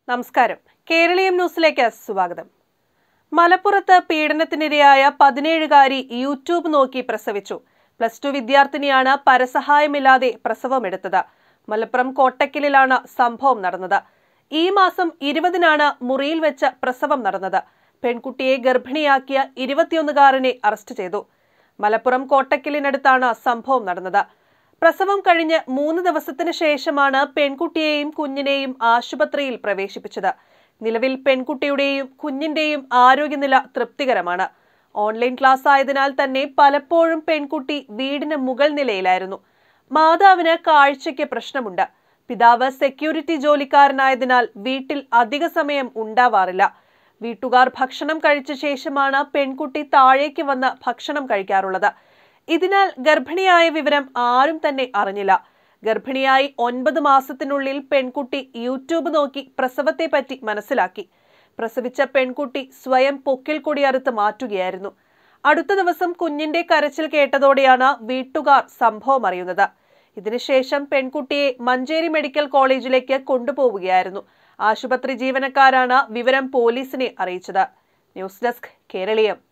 നമസ്കാരം കേരളീയം ന്യൂസിലേക്ക് സ്വാഗതം മലപ്പുറത്ത് പീഡനത്തിനിരയായ പതിനേഴുകാരി യൂട്യൂബ് നോക്കി പ്രസവിച്ചു പ്ലസ് ടു വിദ്യാർത്ഥിനിയാണ് പരസഹായമില്ലാതെ പ്രസവമെടുത്തത് മലപ്പുറം കോട്ടക്കലിലാണ് സംഭവം നടന്നത് ഈ മാസം ഇരുപതിനാണ് മുറിയിൽ വെച്ച് പ്രസവം നടന്നത് പെൺകുട്ടിയെ ഗർഭിണിയാക്കിയ ഇരുപത്തിയൊന്നുകാരനെ അറസ്റ്റ് ചെയ്തു മലപ്പുറം കോട്ടക്കലിനടുത്താണ് സംഭവം നടന്നത് പ്രസവം കഴിഞ്ഞ് മൂന്ന് ദിവസത്തിന് ശേഷമാണ് പെൺകുട്ടിയെയും കുഞ്ഞിനെയും ആശുപത്രിയിൽ പ്രവേശിപ്പിച്ചത് നിലവിൽ പെൺകുട്ടിയുടെയും കുഞ്ഞിന്റെയും ആരോഗ്യനില തൃപ്തികരമാണ് ഓൺലൈൻ ക്ലാസ് ആയതിനാൽ തന്നെ പലപ്പോഴും പെൺകുട്ടി വീടിന് മുകൾ നിലയിലായിരുന്നു മാതാവിന് കാഴ്ചയ്ക്ക് പ്രശ്നമുണ്ട് പിതാവ് സെക്യൂരിറ്റി ജോലിക്കാരനായതിനാൽ വീട്ടിൽ അധിക സമയം ഉണ്ടാവാറില്ല വീട്ടുകാർ ഭക്ഷണം കഴിച്ച ശേഷമാണ് പെൺകുട്ടി താഴേക്ക് വന്ന് ഭക്ഷണം കഴിക്കാറുള്ളത് ഇതിനാൽ ഗർഭിണിയായ വിവരം ആരും തന്നെ അറിഞ്ഞില്ല ഗർഭിണിയായി ഒൻപത് മാസത്തിനുള്ളിൽ പെൺകുട്ടി യൂട്യൂബ് നോക്കി പ്രസവത്തെപ്പറ്റി മനസ്സിലാക്കി പ്രസവിച്ച പെൺകുട്ടി സ്വയം പൊക്കിൽ കൊടി അറുത്ത് മാറ്റുകയായിരുന്നു അടുത്ത ദിവസം കുഞ്ഞിന്റെ കരച്ചിൽ കേട്ടതോടെയാണ് വീട്ടുകാർ സംഭവം അറിയുന്നത് ഇതിനുശേഷം പെൺകുട്ടിയെ മഞ്ചേരി മെഡിക്കൽ കോളേജിലേക്ക് കൊണ്ടുപോവുകയായിരുന്നു ആശുപത്രി ജീവനക്കാരാണ് വിവരം പോലീസിനെ അറിയിച്ചത് ന്യൂസ് ഡെസ്ക് കേരളീയം